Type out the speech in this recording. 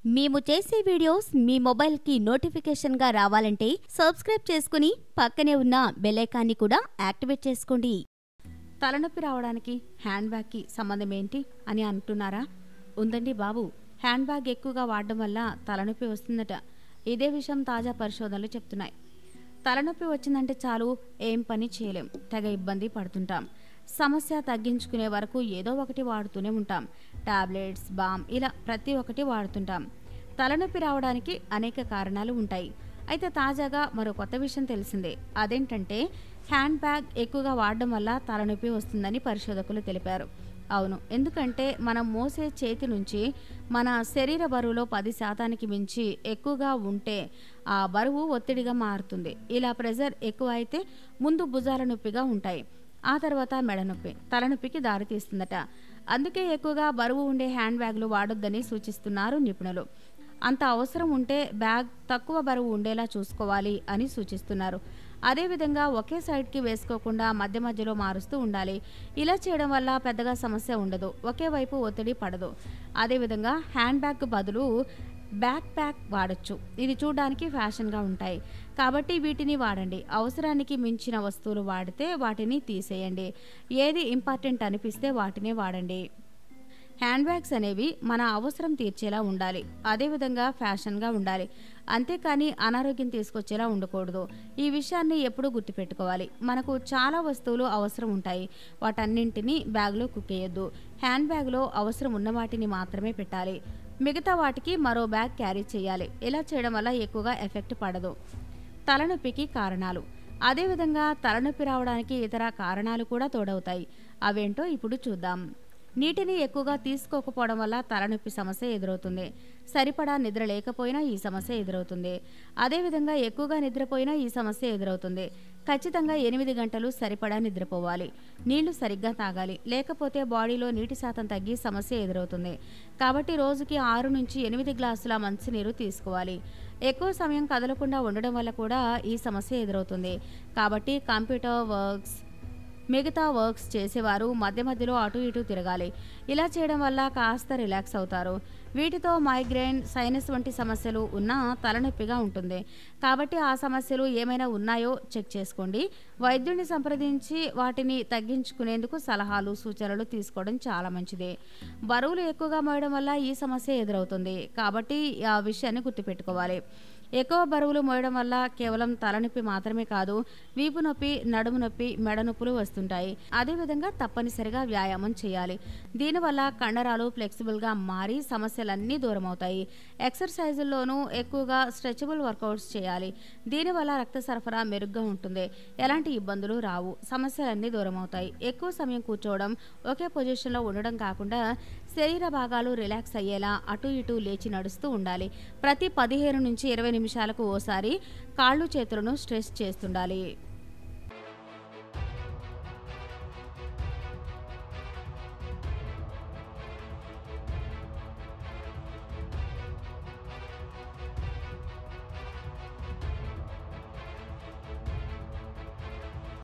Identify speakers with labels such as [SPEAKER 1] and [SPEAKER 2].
[SPEAKER 1] మేము చేసే వీడియోస్ మీ మొబైల్కి నోటిఫికేషన్గా రావాలంటే సబ్స్క్రైబ్ చేసుకుని పక్కనే ఉన్న బెల్లైకాన్ని కూడా యాక్టివేట్ చేసుకోండి తలనొప్పి రావడానికి హ్యాండ్ బ్యాగ్కి సంబంధం ఏంటి అని అంటున్నారా ఉందండి బాబు హ్యాండ్ బ్యాగ్ ఎక్కువగా వాడడం వల్ల తలనొప్పి వస్తుందట ఇదే విషయం తాజా పరిశోధనలు చెప్తున్నాయి తలనొప్పి వచ్చిందంటే చాలు ఏం పని చేయలేం తెగ ఇబ్బంది పడుతుంటాం సమస్య తగ్గించుకునే వరకు ఏదో ఒకటి వాడుతూనే ఉంటాం టాబ్లెట్స్ బామ్ ఇలా ప్రతి ఒక్కటి వాడుతుంటాం తలనొప్పి రావడానికి అనేక కారణాలు ఉంటాయి అయితే తాజాగా మరో కొత్త విషయం తెలిసిందే అదేంటంటే హ్యాండ్ బ్యాగ్ ఎక్కువగా వాడడం వల్ల తలనొప్పి వస్తుందని పరిశోధకులు తెలిపారు అవును ఎందుకంటే మనం మోసే చేతి నుంచి మన శరీర బరువులో పది శాతానికి మించి ఎక్కువగా ఉంటే ఆ బరువు ఒత్తిడిగా మారుతుంది ఇలా ప్రెజర్ ఎక్కువ అయితే ముందు భుజాల నొప్పిగా ఉంటాయి ఆ తర్వాత మెడ నొప్పి తలనొప్పికి దారితీస్తుందట అందుకే ఎక్కువగా బరువు ఉండే హ్యాండ్ బ్యాగ్లు వాడొద్దని సూచిస్తున్నారు నిపుణులు అంత అవసరం ఉంటే బ్యాగ్ తక్కువ బరువు ఉండేలా చూసుకోవాలి అని సూచిస్తున్నారు అదేవిధంగా ఒకే సైడ్కి వేసుకోకుండా మధ్య మధ్యలో మారుస్తూ ఉండాలి ఇలా చేయడం వల్ల పెద్దగా సమస్య ఉండదు ఒకే వైపు ఒత్తిడి పడదు అదేవిధంగా హ్యాండ్ బ్యాగ్ బదులు బ్యాక్ ప్యాక్ వాడచ్చు ఇవి చూడడానికి ఫ్యాషన్గా ఉంటాయి కాబట్టి వీటిని వాడండి అవసరానికి మించిన వస్తువులు వాడితే వాటిని తీసేయండి ఏది ఇంపార్టెంట్ అనిపిస్తే వాటినే వాడండి హ్యాండ్ బ్యాగ్స్ అనేవి మన అవసరం తీర్చేలా ఉండాలి అదేవిధంగా ఫ్యాషన్గా ఉండాలి అంతేకాని అనారోగ్యం తీసుకొచ్చేలా ఉండకూడదు ఈ విషయాన్ని ఎప్పుడూ గుర్తుపెట్టుకోవాలి మనకు చాలా వస్తువులు అవసరం ఉంటాయి వాటన్నింటినీ బ్యాగ్లో కుక్కేయొద్దు హ్యాండ్ బ్యాగ్లో అవసరం ఉన్న వాటిని మాత్రమే పెట్టాలి మిగతా వాటికి మరో బ్యాగ్ క్యారీ చేయాలి ఇలా చేయడం వల్ల ఎక్కువగా ఎఫెక్ట్ పడదు తలనొప్పికి కారణాలు అదేవిధంగా తలనొప్పి రావడానికి ఇతర కారణాలు కూడా తోడవుతాయి అవేంటో ఇప్పుడు చూద్దాం నీటిని ఎక్కువగా తీసుకోకపోవడం వల్ల తలనొప్పి సమస్య ఎదురవుతుంది సరిపడా నిద్ర లేకపోయినా ఈ సమస్య ఎదురవుతుంది అదేవిధంగా ఎక్కువగా నిద్రపోయినా ఈ సమస్య ఎదురవుతుంది ఖచ్చితంగా ఎనిమిది గంటలు సరిపడా నిద్రపోవాలి నీళ్లు సరిగ్గా తాగాలి లేకపోతే బాడీలో నీటి శాతం తగ్గి సమస్య ఎదురవుతుంది కాబట్టి రోజుకి ఆరు నుంచి ఎనిమిది గ్లాసుల మంచినీరు తీసుకోవాలి ఎక్కువ సమయం కదలకుండా ఉండడం వల్ల కూడా ఈ సమస్య ఎదురవుతుంది కాబట్టి కంప్యూటర్ వర్క్స్ మిగతా వర్క్స్ చేసేవారు మధ్య మధ్యలో అటు ఇటు తిరగాలి ఇలా చేయడం వల్ల కాస్త రిలాక్స్ అవుతారు వీటితో మైగ్రేన్ సైనస్ వంటి సమస్యలు ఉన్నా తలనొప్పిగా ఉంటుంది కాబట్టి ఆ సమస్యలు ఏమైనా ఉన్నాయో చెక్ చేసుకోండి వైద్యుడిని సంప్రదించి వాటిని తగ్గించుకునేందుకు సలహాలు సూచనలు తీసుకోవడం చాలా మంచిది బరువులు ఎక్కువగా మోయడం వల్ల ఈ సమస్య ఎదురవుతుంది కాబట్టి ఆ విషయాన్ని గుర్తుపెట్టుకోవాలి ఎక్కువ బరువులు మోయడం వల్ల కేవలం తలనొప్పి మాత్రమే కాదు వీపు నొప్పి నడుము నొప్పి మెడ నొప్పులు వస్తుంటాయి అదేవిధంగా తప్పనిసరిగా వ్యాయామం చేయాలి దీనివల్ల కండరాలు ఫ్లెక్సిబుల్గా మారి సమస్యలన్నీ దూరం అవుతాయి ఎక్సర్సైజుల్లోనూ ఎక్కువగా స్ట్రెచబుల్ వర్కౌట్స్ చేయాలి దీనివల్ల రక్త సరఫరా మెరుగ్గా ఉంటుంది ఎలాంటి ఇబ్బందులు రావు సమస్యలన్నీ దూరం అవుతాయి ఎక్కువ సమయం కూర్చోవడం ఒకే పొజిషన్లో ఉండడం కాకుండా శరీర భాగాలు రిలాక్స్ అయ్యేలా అటు ఇటు లేచి నడుస్తూ ఉండాలి ప్రతి పదిహేను నుంచి ఇరవై నిమిషాలకు ఓసారి కాళ్ళు చేతులను స్ట్రెచ్ చేస్తుండాలి